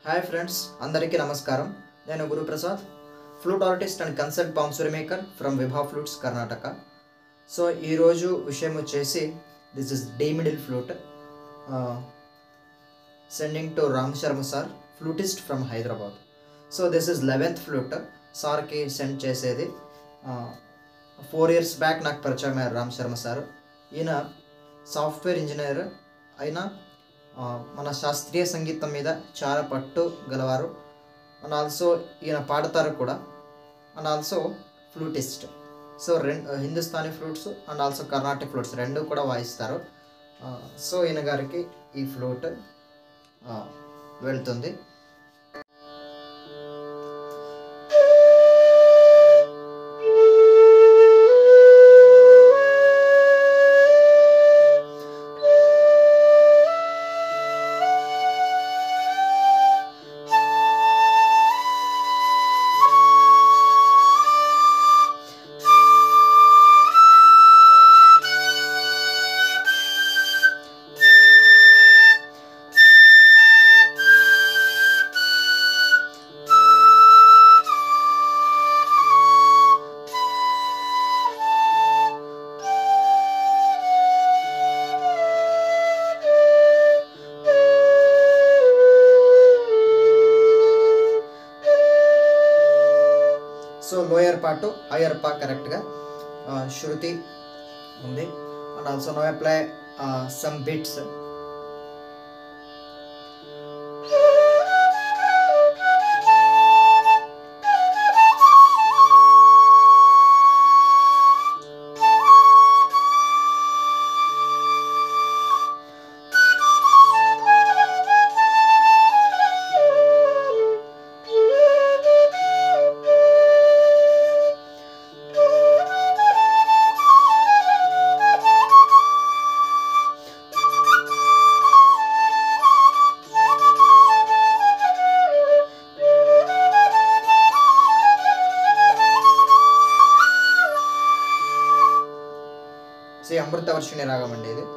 hi friends అందరికీ నమస్కారం నేను Guruprasad flute artist and concert bansuri maker from Vibha flutes Karnataka so ఈరోజు విషయం వచ్చేసి this is the middle flute sending to Ram Sharma sir flutist from Hyderabad so this is eleventh flute సార్కి send చేసేది four years back నాకు పరిచయం అయ్యారు రామ్ శర్మ సార్ ఈయన సాఫ్ట్వేర్ ఇంజనీర్ అయినా ఆ, మన శాస్త్రీయ సంగీతం మీద చాలా పట్టు గలవారు అండ్ ఆల్సో ఈయన పాడతారు కూడా అండ్ ఆల్సో ఫ్లూటిస్ట్ సో రెండు Hindustani flutes and also Karnataka flutes రెండు కూడా వాయిస్తారు ఆ, సో ఈయన గారికి ఈ ఫ్లూట్ ఆ, వెళ్తుంది so lower part higher part కరెక్ట్గా శృతి ఉంది and also no apply some bits Shri Amritavarshini రాగం అండి ఇది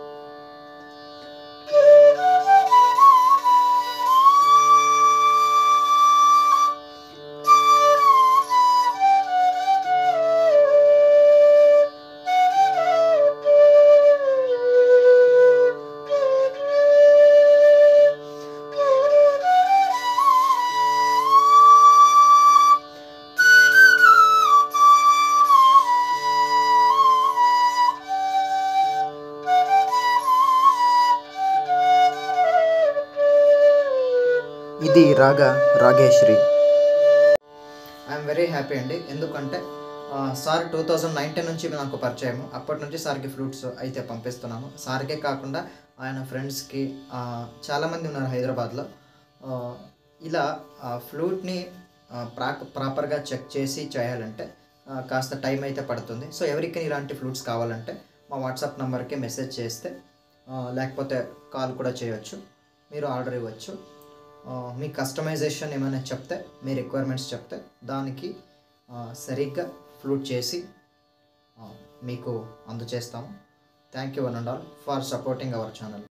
ఇది రాగ రాగేశ్రీ ఐఎమ్ వెరీ హ్యాపీ అండి ఎందుకంటే ఆ, సార్ టూ థౌజండ్ నైన్టీన్ నుంచి నాకు పరిచయం అప్పటి నుంచి సార్కి ఫ్లూట్స్ అయితే పంపిస్తున్నాము సార్కే కాకుండా ఆయన ఫ్రెండ్స్కి ఆ, చాలామంది ఉన్నారు హైదరాబాద్లో ఆ, ఇలా ఆ ఫ్లూట్ని ఆ, ప్రా ప్రాపర్గా చెక్ చేసి చేయాలంటే ఆ, కాస్త టైం అయితే పడుతుంది సో ఎవరికి ఇలాంటి ఫ్లూట్స్ కావాలంటే మా వాట్సాప్ నెంబర్కి మెసేజ్ చేస్తే ఆ, లేకపోతే కాల్ కూడా చేయొచ్చు మీరు ఆర్డర్ ఇవ్వచ్చు ఆ, మీ కస్టమైజేషన్ ఏమైనా చెప్తే మీ రిక్వైర్మెంట్స్ చెప్తే దానికి ఆ, సరిగ్గా ఫ్లూట్ చేసి ఆ, మీకు అందజేస్తాము thank you one and all for supporting our channel